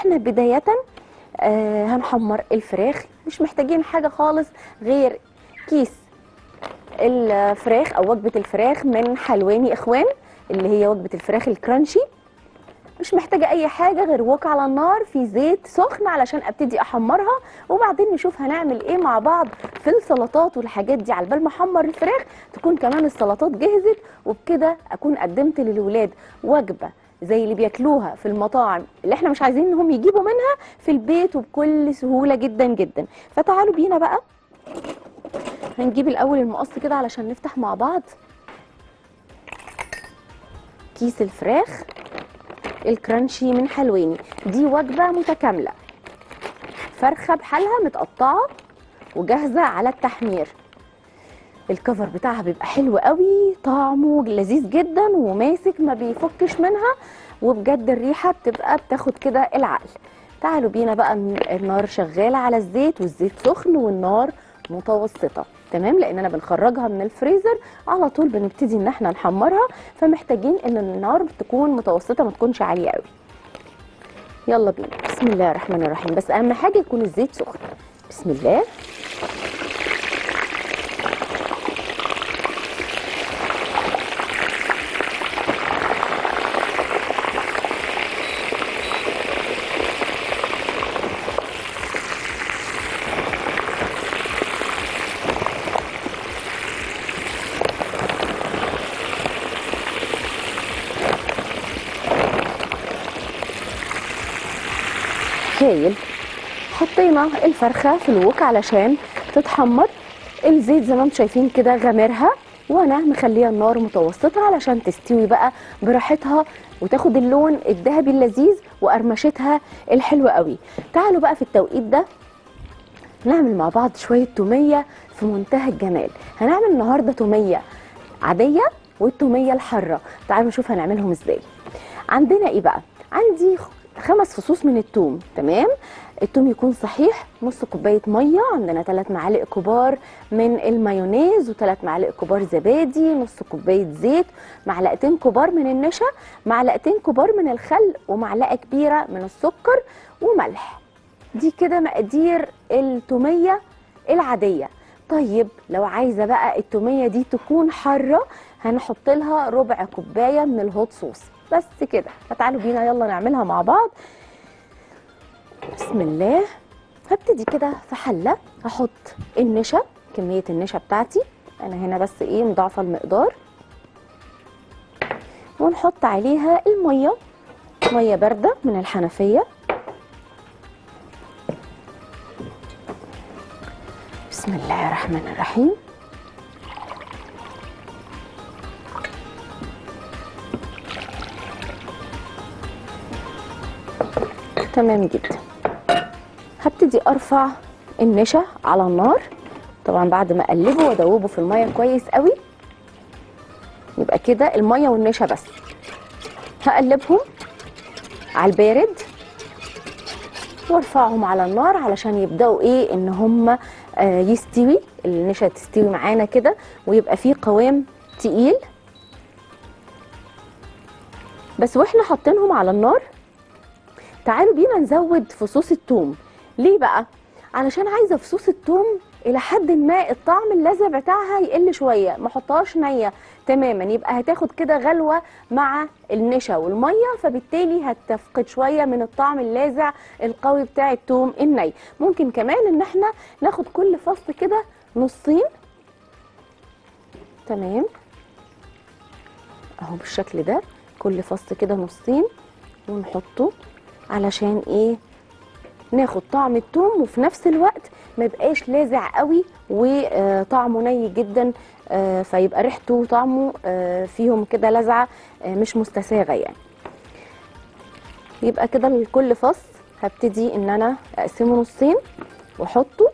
احنا بدايه آه هنحمر الفراخ مش محتاجين حاجه خالص غير كيس الفراخ او وجبه الفراخ من حلواني اخوان اللي هي وجبه الفراخ الكرانشي مش محتاجه اي حاجه غير وok على النار في زيت سخن علشان ابتدي احمرها وبعدين نشوف هنعمل ايه مع بعض في السلطات والحاجات دي على بال ما احمر الفراخ تكون كمان السلطات جهزت وبكده اكون قدمت للولاد وجبه زي اللي بياكلوها في المطاعم اللي احنا مش عايزين انهم يجيبوا منها في البيت وبكل سهوله جدا جدا فتعالوا بينا بقى هنجيب الاول المقص كده علشان نفتح مع بعض كيس الفراخ الكرانشي من حلواني دي وجبه متكامله فرخه بحالها متقطعه وجاهزه على التحمير الكفر بتاعها بيبقى حلو قوي طعمه لذيذ جدا وماسك ما بيفكش منها وبجد الريحه بتبقى بتاخد كده العقل تعالوا بينا بقى النار شغاله على الزيت والزيت سخن والنار متوسطه تمام لاننا بنخرجها من الفريزر على طول بنبتدي ان احنا نحمرها فمحتاجين ان النار تكون متوسطه ما تكونش عاليه قوي يلا بينا بسم الله الرحمن الرحيم بس اهم حاجه يكون الزيت سخن بسم الله هايل حطينا الفرخه في الوك علشان تتحمر الزيت زي ما انتم شايفين كده غامرها وانا مخليه النار متوسطه علشان تستوي بقى براحتها وتاخد اللون الذهبي اللذيذ وقرمشتها الحلوه قوي تعالوا بقى في التوقيت ده نعمل مع بعض شويه توميه في منتهى الجمال هنعمل النهارده توميه عاديه والتوميه الحاره تعالوا نشوف هنعملهم ازاي عندنا ايه بقى عندي خمس فصوص من التوم تمام التوم يكون صحيح نص كوبايه ميه عندنا ثلاث معالق كبار من المايونيز وثلاث معالق كبار زبادي نص كوبايه زيت معلقتين كبار من النشا معلقتين كبار من الخل ومعلقه كبيره من السكر وملح دي كده مقادير التوميه العاديه طيب لو عايزه بقى التوميه دي تكون حاره هنحط لها ربع كوبايه من الهوت صوص بس كده فتعالوا بينا يلا نعملها مع بعض بسم الله هبتدي كده في حله هحط النشا كميه النشا بتاعتي انا هنا بس ايه مضاعفه المقدار ونحط عليها الميه ميه بارده من الحنفيه بسم الله الرحمن الرحيم تمام جدا هبتدي ارفع النشا على النار طبعا بعد ما اقلبه وادوبه في الميه كويس قوي يبقى كده الميه والنشا بس هقلبهم على البارد وارفعهم على النار علشان يبداوا ايه ان هم آه يستوي النشا تستوي معانا كده ويبقى فيه قوام تقيل بس واحنا حاطينهم على النار تعالوا بينا نزود فصوص الثوم ليه بقى علشان عايزه فصوص الثوم الى حد ما الطعم اللاذع بتاعها يقل شويه ما احطهاش نيه تماما يبقى هتاخد كده غلوه مع النشا والميه فبالتالي هتفقد شويه من الطعم اللاذع القوي بتاع الثوم الني ممكن كمان ان احنا ناخد كل فص كده نصين تمام اهو بالشكل ده كل فص كده نصين ونحطه علشان ايه ناخد طعم التوم وفي نفس الوقت ما يبقاش لاذع قوي وطعمه ني جدا فيبقى ريحته وطعمه فيهم كده لذعه مش مستساغه يعني يبقى كده لكل فص هبتدي ان انا اقسمه نصين واحطه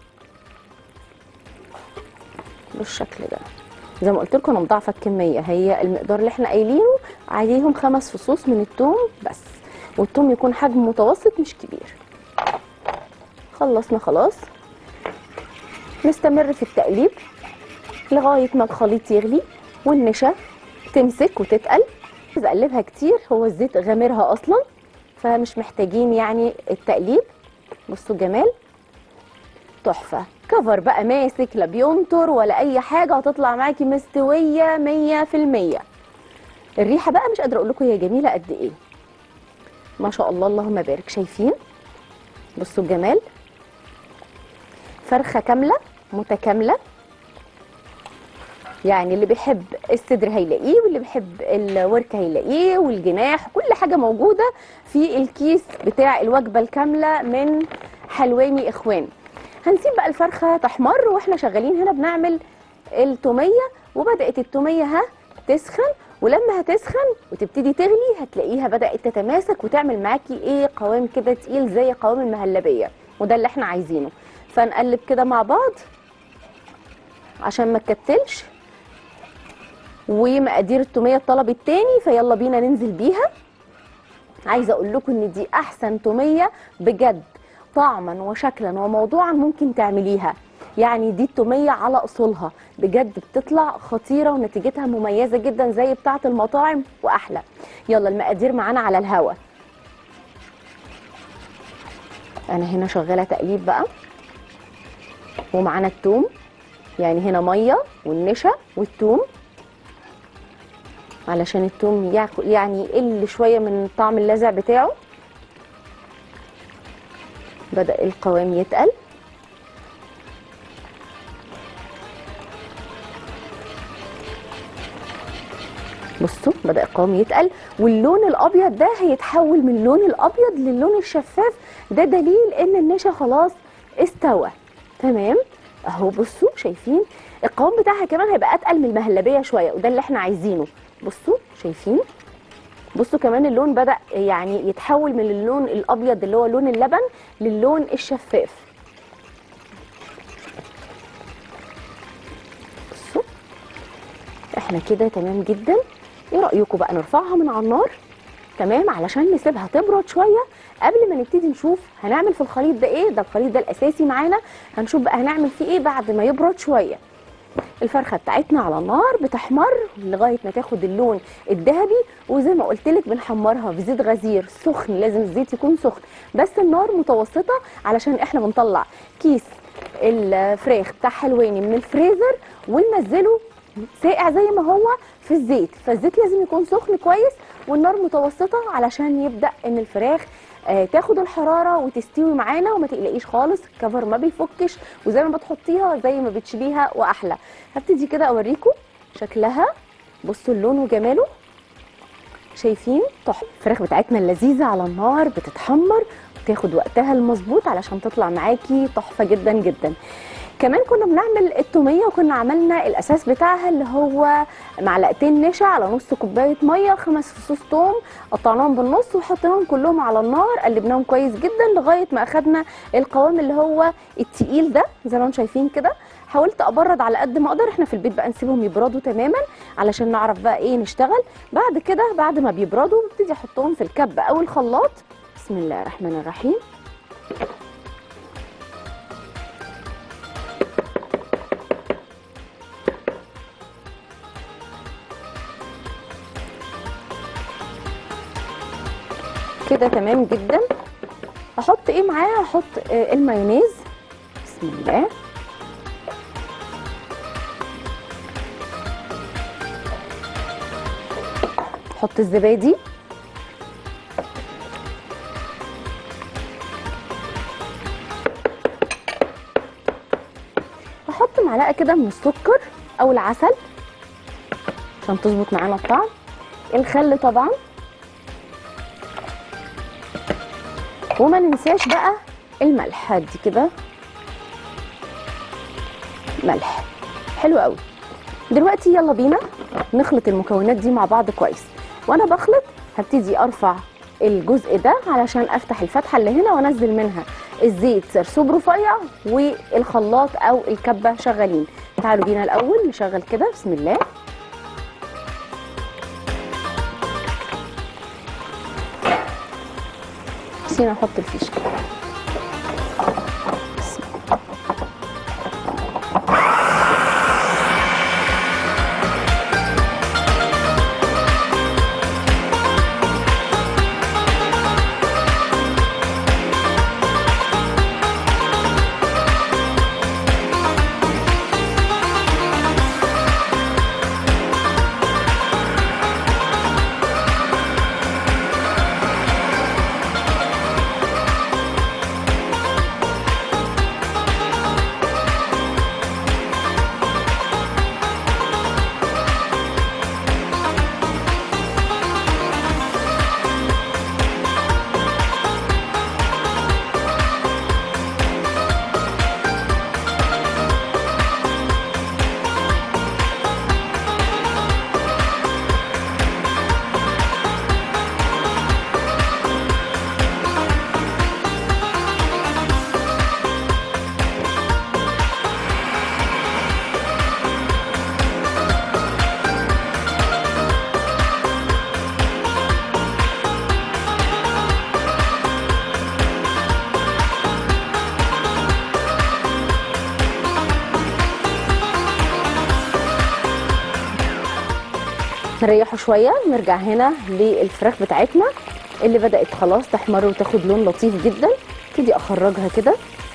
بالشكل ده زي ما قلت لكم انا مضاعفه الكميه هي المقدار اللي احنا قايلينه عليهم خمس فصوص من التوم بس والثوم يكون حجم متوسط مش كبير خلصنا خلاص نستمر في التقليب لغايه ما الخليط يغلي والنشا تمسك وتتقل عايزه اقلبها كتير هو الزيت غامرها اصلا فمش محتاجين يعني التقليب بصوا جمال تحفه كفر بقى ماسك لا بينطر ولا اي حاجه هتطلع معاكي مستويه مية في المية الريحه بقى مش قادره اقول لكم هي جميله قد ايه ما شاء الله اللهم بارك شايفين بصوا الجمال فرخه كامله متكامله يعني اللي بيحب الصدر هيلاقيه واللي بيحب الورك هيلاقيه والجناح كل حاجه موجوده في الكيس بتاع الوجبه الكامله من حلواني اخوان هنسيب بقى الفرخه تحمر واحنا شغالين هنا بنعمل التوميه وبدات التوميه ها تسخن ولما هتسخن وتبتدي تغلي هتلاقيها بدات تتماسك وتعمل معاكي ايه قوام كده تقيل زي قوام المهلبيه وده اللي احنا عايزينه فنقلب كده مع بعض عشان ما تكتلش ومقادير التوميه الطلب التاني فيلا بينا ننزل بيها عايزه اقول لكم ان دي احسن توميه بجد طعما وشكلا وموضوعا ممكن تعمليها يعني دي التوميه على اصولها بجد بتطلع خطيره ونتيجتها مميزه جدا زي بتاعه المطاعم واحلى يلا المقادير معانا على الهوا انا هنا شغاله تقليب بقى ومعانا التوم يعني هنا ميه والنشا والثوم علشان التوم ياكل يعني يقل شويه من الطعم اللاذع بتاعه بدا القوام يتقل بصوا بدا القوام يتقل واللون الابيض ده هيتحول من اللون الابيض للون الشفاف ده دليل ان النشا خلاص استوى تمام اهو بصوا شايفين القوام بتاعها كمان هيبقى اتقل من المهلبيه شويه وده اللي احنا عايزينه بصوا شايفين بصوا كمان اللون بدا يعني يتحول من اللون الابيض اللي هو لون اللبن للون الشفاف بصوا احنا كده تمام جدا ايه رايكم بقى نرفعها من على النار تمام علشان نسيبها تبرد شويه قبل ما نبتدي نشوف هنعمل في الخليط ده ايه ده الخليط ده الاساسي معانا هنشوف بقى هنعمل فيه ايه بعد ما يبرد شويه الفرخه بتاعتنا على النار بتحمر لغايه ما تاخد اللون الذهبي وزي ما قلت لك بنحمرها في زيت غزير سخن لازم الزيت يكون سخن بس النار متوسطه علشان احنا بنطلع كيس الفراخ بتاع حلواني من الفريزر وننزله ساقع زي ما هو في الزيت فالزيت لازم يكون سخن كويس والنار متوسطه علشان يبدا ان الفراخ آه تاخد الحراره وتستوي معانا وما تقلقيش خالص الكفر ما بيفكش وزي ما بتحطيها زي ما بتشيليها واحلى هبتدي كده اوريكم شكلها بصوا اللون وجماله شايفين تحفه الفراخ بتاعتنا اللذيذه على النار بتتحمر وتاخد وقتها المظبوط علشان تطلع معاكي تحفه جدا جدا كمان كنا بنعمل التوميه وكنا عملنا الاساس بتاعها اللي هو معلقتين نشا على نص كوبايه ميه خمس فصوص توم قطعناهم بالنص وحطيناهم كلهم على النار قلبناهم كويس جدا لغايه ما اخدنا القوام اللي هو التقيل ده زي ما انتم شايفين كده حاولت ابرد على قد ما اقدر احنا في البيت بقى نسيبهم يبردوا تماما علشان نعرف بقى ايه نشتغل بعد كده بعد ما بيبردوا ببتدي احطهم في الكب او الخلاط بسم الله الرحمن الرحيم كده تمام جدا احط ايه معاه احط آه المايونيز بسم الله احط الزبادي احط معلقه كده من السكر او العسل عشان تظبط معانا الطعم الخل طبعا وما ننساش بقى الملح هدي كده ملح حلو قوي دلوقتي يلا بينا نخلط المكونات دي مع بعض كويس وانا بخلط هبتدي ارفع الجزء ده علشان افتح الفتحه اللي هنا وانزل منها الزيت سرسوب رفيع والخلاط او الكبه شغالين تعالوا بينا الاول نشغل كده بسم الله نسينا نحط الفيشه بسم الله. نريحه شويه نرجع هنا للفراخ بتاعتنا اللي بدات خلاص تحمر وتاخد لون لطيف جدا ابتدي اخرجها كده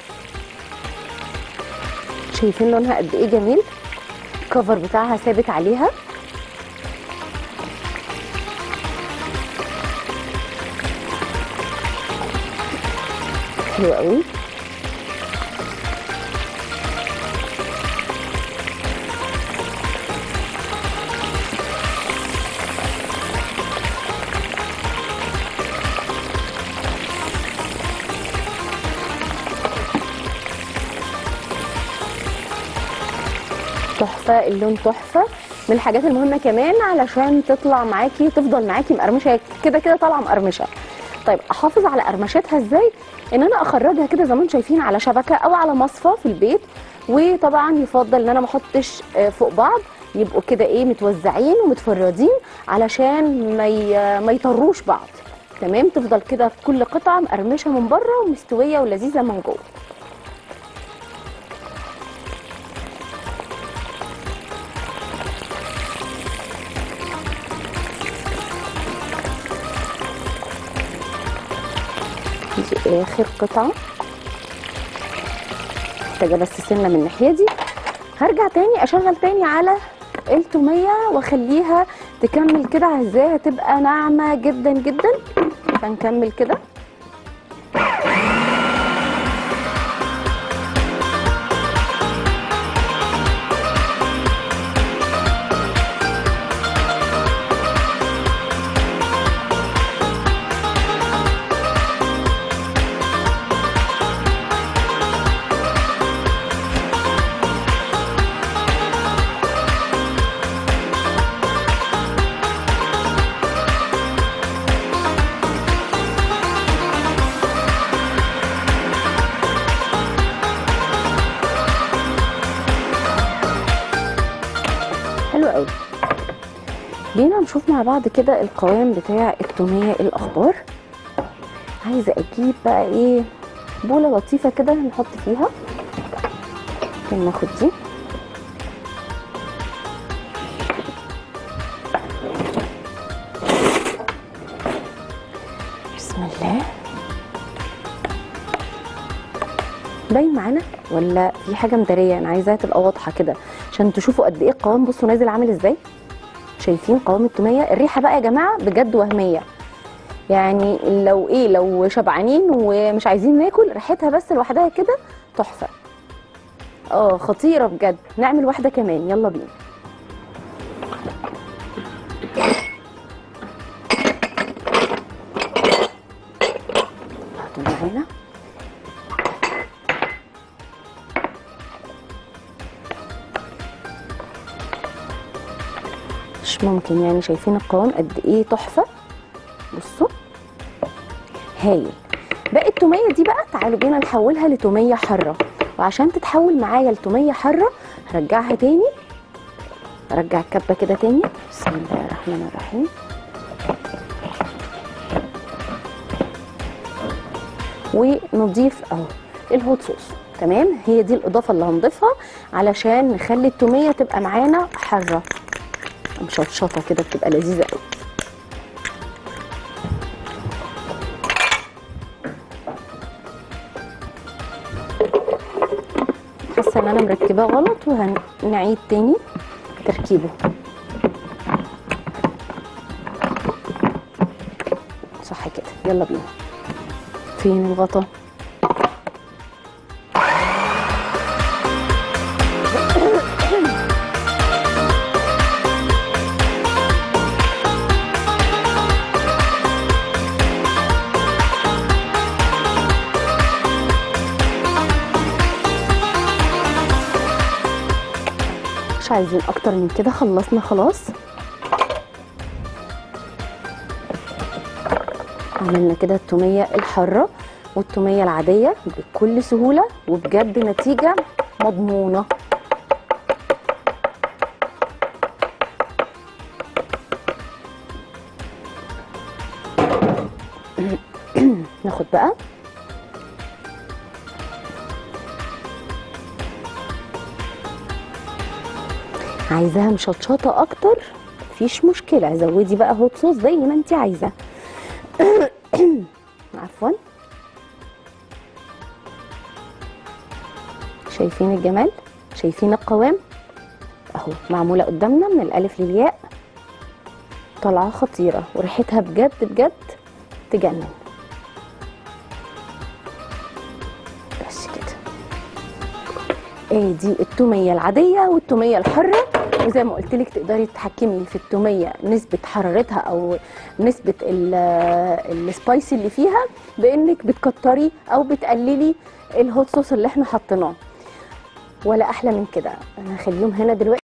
شايفين لونها قد ايه جميل الكفر بتاعها ثابت عليها حلو قوي تحفه اللون تحفه من الحاجات المهمه كمان علشان تطلع معاكي تفضل معاكي مقرمشه هي كده كده طالعه مقرمشه طيب احافظ على قرمشتها ازاي ان انا اخرجها كده زي ما انتم شايفين على شبكه او على مصفى في البيت وطبعا يفضل ان انا ما احطش آه، فوق بعض يبقوا كده ايه متوزعين ومتفردين علشان ما ي- ما يطروش بعض تمام تفضل كده كل قطعه مقرمشه من بره ومستويه ولذيذه من جوه دي اخر قطعه محتاجه بس سنه من الناحيه دي هرجع تاني اشغل تاني على التوميه واخليها تكمل كده عايزاها تبقى ناعمه جدا جدا فنكمل كده حلو قوي جينا نشوف مع بعض كده القوام بتاع التوميه إيه الاخبار عايزه اجيب بقى ايه بوله لطيفه كده نحط فيها ممكن ناخد دي بسم الله باين معانا ولا في حاجه مداريه انا عايزاها تبقى واضحه كده عشان تشوفوا قد ايه القوام بصوا نازل عامل ازاي شايفين قوام التوميه الريحه بقى يا جماعه بجد وهميه يعني لو ايه لو شبعانين ومش عايزين ناكل ريحتها بس لوحدها كده تحفه اه خطيره بجد نعمل واحده كمان يلا بينا هاتوا معانا مش ممكن يعني شايفين القوام قد ايه تحفه بصوا هايل باقي التوميه دي بقى تعالوا بينا نحولها لتوميه حاره وعشان تتحول معايا لتوميه حاره هرجعها تاني ارجع الكبه كده تاني بسم الله الرحمن الرحيم ونضيف اهو الهوت صوص تمام هي دي الاضافه اللي هنضيفها علشان نخلي التوميه تبقى معانا حاره مشطشطه كده بتبقى لذيذه قوي حاسه ان انا مركباه غلط وهنعيد تاني تركيبه صح كده يلا بينا فين الغطا مش عايزين اكتر من كده خلصنا خلاص عملنا كده التوميه الحاره والتوميه العاديه بكل سهوله وبجد نتيجه مضمونه ناخد بقى عايزاها مشطشطه اكتر مفيش مشكله زودي بقى هوت صوص زي ما انت عايزه عفوا شايفين الجمال شايفين القوام اهو معموله قدامنا من الالف للياء طالعه خطيره وريحتها بجد بجد تجنن بس كده ايه دي التوميه العاديه والتوميه الحره وزي ما قلت لك تقدري تتحكمي في التوميه نسبه حرارتها او نسبه ال- السبايسي اللي فيها بانك بتكتري او بتقللي الهوت صوص اللي احنا حطيناه ولا احلى من كده انا هخليهم هنا دلوقتي